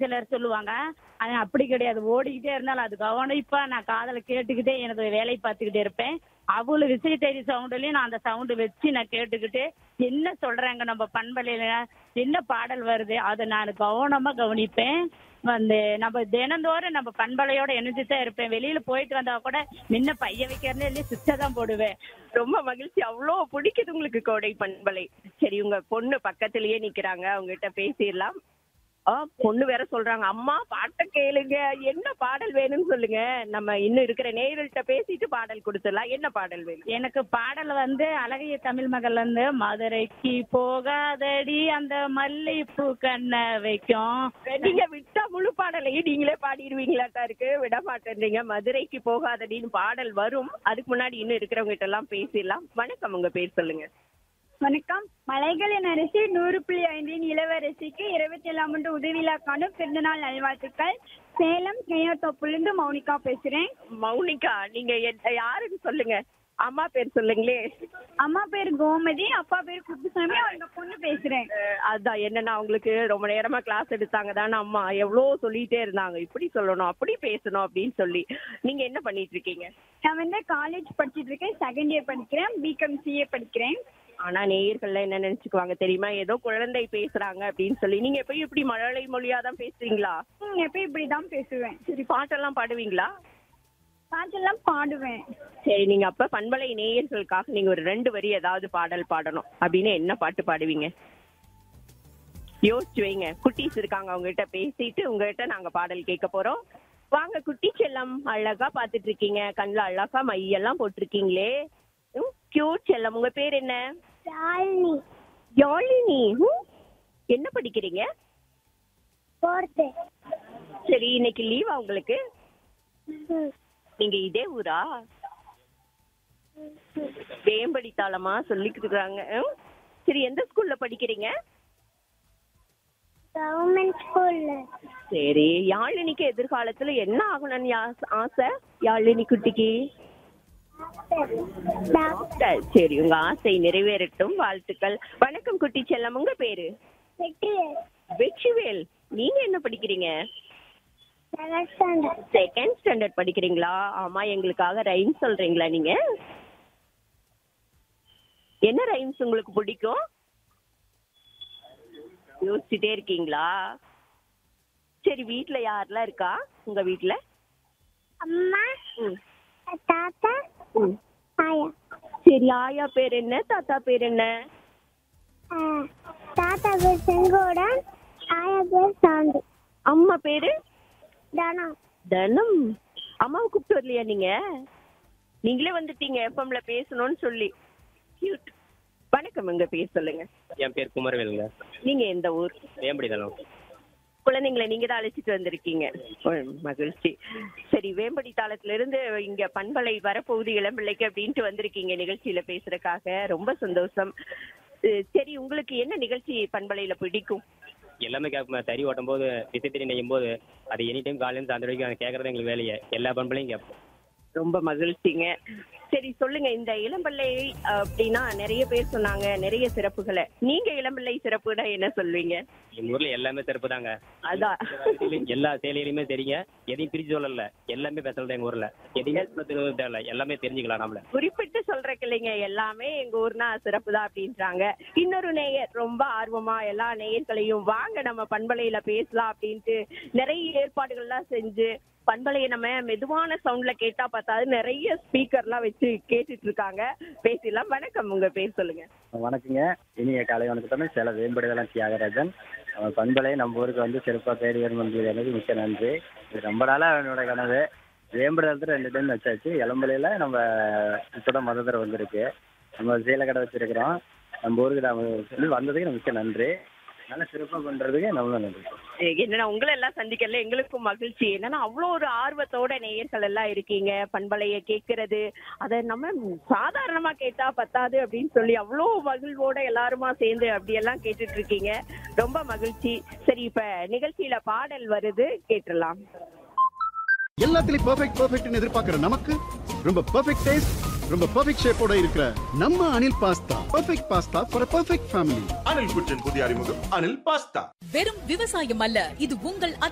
சிலர் சொல்லுவாங்க அது அப்படி கிடையாது ஓடிக்கிட்டே இருந்தாலும் அது கவனிப்பா நான் காதல கேட்டுக்கிட்டே எனது வேலை பார்த்துக்கிட்டே இருப்பேன் அவ்வளவு விசை தேடி சவுண்டுலயும் நான் அந்த சவுண்டு வச்சு நான் கேட்டுக்கிட்டு என்ன சொல்றாங்க நம்ம பண்பலையில என்ன பாடல் வருது அதை நான் கவனமா கவனிப்பேன் வந்து நம்ம தினந்தோறும் நம்ம பண்பலையோட இணைஞ்சு தான் இருப்பேன் வெளியில போயிட்டு வந்தா கூட முன்ன பைய வைக்கிறதே இல்லையே சுவிட்சை தான் போடுவேன் ரொம்ப மகிழ்ச்சி அவ்வளோ பிடிக்குது உங்களுக்கு கோடை பண்பலை சரி உங்க பொண்ணு பக்கத்திலேயே நிக்கிறாங்க அவங்ககிட்ட பேசிடலாம் ஆ பொண்ணு வேற சொல்றாங்க அம்மா பாட்டை கேளுங்க என்ன பாடல் வேணும்னு சொல்லுங்க நம்ம இன்னும் இருக்கிற நேயர்கள்ட்ட பேசிட்டு பாடல் கொடுத்துடலாம் என்ன பாடல் வேணும் எனக்கு பாடல் வந்து அழகிய தமிழ் மகள் வந்து மதுரைக்கு போகாதடி அந்த மல்லிப்பூ கண்ண வைக்கும் நீங்க விட்டா முழு பாடலையும் நீங்களே பாடிடுவீங்களாட்டா இருக்கு விட மாட்டேன்றீங்க மதுரைக்கு போகாதடின்னு பாடல் வரும் அதுக்கு முன்னாடி இன்னும் இருக்கிறவங்க கிட்ட எல்லாம் பேசிடலாம் வணக்கம் உங்க பேர் சொல்லுங்க வணக்கம் மலைகளின் அரசி நூறு புள்ளி ஐந்தின் இளவரசிக்கு இருபத்தி ஏழாம் ஆண்டு உதவியிலாக்கான பிறந்தநாள் நல்வாழ்த்துக்கள் சேலம் கேயத்தோப்புலேருந்து மௌனிகா பேசுறேன் மௌனிகா நீங்க என்- யாருன்னு சொல்லுங்க அம்மா பேர் சொல்லுங்களே அம்மா பேர் கோமதி அப்பா பேர் குப்புசாமி அவங்க பொண்ணு பேசுறேன் அஹ் அதான் என்னன்னா அவங்களுக்கு ரொம்ப நேரமா கிளாஸ் எடுத்தாங்க தானே அம்மா எவ்வளோ சொல்லிட்டே இருந்தாங்க இப்படி சொல்லணும் அப்படி பேசணும் அப்படின்னு சொல்லி நீங்க என்ன பண்ணிட்டு இருக்கீங்க நான் வந்து காலேஜ் படிச்சிட்டு இருக்கேன் செகண்ட் இயர் படிக்கிறேன் பிகாம் சிஏ படிக்கிறேன் ஆனா நேயர்கள்ல என்ன நினைச்சுக்குவாங்க தெரியுமா ஏதோ குழந்தை பேசுறாங்க அப்படின்னு சொல்லி நீங்க எப்பயும் இப்படி மழலை மொழியா தான் பேசுறீங்களா ம், எப்பயும் இப்படி தான் பேசுவேன் சரி பாட்டெல்லாம் பாடுவீங்களா பாட்டெல்லாம் பாடுவேன் சரி நீங்க அப்ப பண்பலை நேயர்களுக்காக நீங்க ஒரு ரெண்டு வரி ஏதாவது பாடல் பாடணும் அப்படின்னு என்ன பாட்டு பாடுவீங்க யோசிச்சு வைங்க குட்டீஸ் இருக்காங்க அவங்க கிட்ட பேசிட்டு உங்ககிட்ட நாங்க பாடல் கேட்க போறோம் வாங்க குட்டி செல்லம் அழகா பாத்துட்டு இருக்கீங்க கண்ணுல அழகா மையெல்லாம் போட்டிருக்கீங்களே கியூட் செல்லம் உங்க பேர் என்ன ஷாலினி யாழினி ம், என்ன படிக்கிறீங்க போர்த்து சரி இன்னைக்கு லீவா உங்களுக்கு நீங்க இதே ஊரா வேம்படி தாளமா சொல்லிக்கிட்டு இருக்காங்க ம்? சரி எந்த ஸ்கூல்ல படிக்கிறீங்க கவர்மெண்ட் ஸ்கூல்ல சரி யாழினிக்கு எதிர்காலத்துல என்ன ஆகணும்னு யா- ஆசை யாழினி குட்டிக்கு டாக்டர். சரி உங்க ஆசை நிறைவேறட்டும் வாழ்த்துக்கள் வணக்கம் குட்டி செல்லம் உங்க பேரு வெற்றிவேல் நீங்க என்ன படிக்கிறீங்க செகண்ட் ஸ்டாண்டர்ட் படிக்கிறீங்களா ஆமா எங்களுக்காக ரைம் சொல்றீங்களா நீங்க என்ன ரைம்ஸ் உங்களுக்கு பிடிக்கும் யோசிச்சுட்டே இருக்கீங்களா சரி வீட்ல யாரெல்லாம் இருக்கா உங்க வீட்ல அம்மா ம், தாத்தா ம். ஆயா சரி ஆயா பேர் என்ன தாத்தா பேர் என்ன தாத்தா பேர் செங்கோடன் ஆயா பேர் சாந்தி அம்மா பேரு தானா தனம் அம்மாவை கூப்பிட்டு வரலையா நீங்க நீங்களே வந்துட்டீங்க எஃப்எம்ல பேசணும்னு சொல்லி Cute. வணக்கம் உங்க பேர் சொல்லுங்க என் பேர் குமரவேலுங்க நீங்க எந்த ஊர் வேம்படி தளம் குழந்தைங்களை நீங்க தான் அழைச்சிட்டு வந்திருக்கீங்க ஓ, மகிழ்ச்சி சரி வேம்படி தாளத்துல இருந்து இங்க பண்பலை வரப்போகுது இளம்பிள்ளைக்கு அப்படின்ட்டு வந்திருக்கீங்க நிகழ்ச்சியில பேசுறதுக்காக ரொம்ப சந்தோஷம் அஹ் சரி உங்களுக்கு என்ன நிகழ்ச்சி பண்பலையில பிடிக்கும் எல்லாமே கேட்போம் தறி ஓட்டும் போது விசைத்தறி நெய்யும் போது அது எனி டைம் காலையில அந்த வரைக்கும் கேட்கறது எங்களுக்கு வேலையை எல்லா பண்பலையும் கேட்போம் ரொம்ப மகிழ்ச்சிங்க சரி சொல்லுங்க இந்த இளம்பிள்ளை அப்படின்னா நிறைய பேர் சொன்னாங்க நிறைய சிறப்புகளை நீங்க இளம்பிள்ளை சிறப்புனா என்ன சொல்வீங்க எங்க ஊர்ல எல்லாமே சிறப்பு தாங்க அதான் எல்லா செயலியிலுமே தெரியுங்க எதையும் பிரிச்சு சொல்லல எல்லாமே பேசுறது எங்க ஊர்ல எதையுமே சொல்றது தேவையில்ல எல்லாமே தெரிஞ்சுக்கலாம் நம்மள குறிப்பிட்டு சொல்றக்கு இல்லைங்க எல்லாமே எங்க ஊர்னா சிறப்பு தான் அப்படின்றாங்க இன்னொரு நேயர் ரொம்ப ஆர்வமா எல்லா நேயர்களையும் வாங்க நம்ம பண்பலையில பேசலாம் அப்படின்ட்டு நிறைய ஏற்பாடுகள்லாம் செஞ்சு பண்பலையை நம்ம மெதுவான சவுண்ட்ல கேட்டா பார்த்தாது நிறைய ஸ்பீக்கர்லாம் வச்சு கேட்டுட்டு இருக்காங்க பேசிடலாம் வணக்கம் உங்க பேர் சொல்லுங்க வணக்கங்க இனிய காலை வணக்கத்துடன் சேலம் வேம்படுதலாம் தியாகராஜன் நம்ம பண்பலை நம்ம ஊருக்கு வந்து சிறப்பாக பேர் வேணும்ன்றது எனக்கு மிக்க நன்றி இது ரொம்ப நாளாக என்னோட கனவு வேம்படுதலத்தில் ரெண்டு டைம் வச்சாச்சு இளம்பலையில் நம்ம இப்போதான் மொதல் தடவை வந்திருக்கு நம்ம சீலை கடை வச்சிருக்கிறோம் நம்ம ஊருக்கு நம்ம சொல்லி வந்ததுக்கு நமக்கு மிக்க நன்றி நல்லா சிறப்பாக பண்ணுறதுக்கு நம்மளும் நன்றி எ- என்னன்னா உங்களை எல்லாம் சந்திக்கல எங்களுக்கும் மகிழ்ச்சி என்னன்னா அவ்வளோ ஒரு ஆர்வத்தோட நேயர்கள் எல்லாம் இருக்கீங்க பண்பலைய கேட்கறது அதை நம்ம சாதாரணமா கேட்டா பத்தாது அப்படின்னு சொல்லி அவ்வளோ மகிழ்வோட எல்லாருமா சேர்ந்து அப்படியெல்லாம் கேட்டுட்டு இருக்கீங்க ரொம்ப மகிழ்ச்சி சரி இப்ப நிகழ்ச்சியில பாடல் வருது கேட்டுடலாம் எல்லாத்துலயும் பெர்ஃபெக்ட் பெர்ஃபெக்ட்னு எதிர்பார்க்கிற நமக்கு ரொம்ப பெர்ஃபெக்ட் டேஸ்ட் ரொம்ப பெர்ஃபெக்ட் ஷேப்போட இருக்கிற நம்ம Anil pasta perfect pasta for perfect family Anil குற்றின் புதிய அறிமுகம் அனில் பாஸ்தா வெறும் விவசாயம் அல்ல இது உங்கள்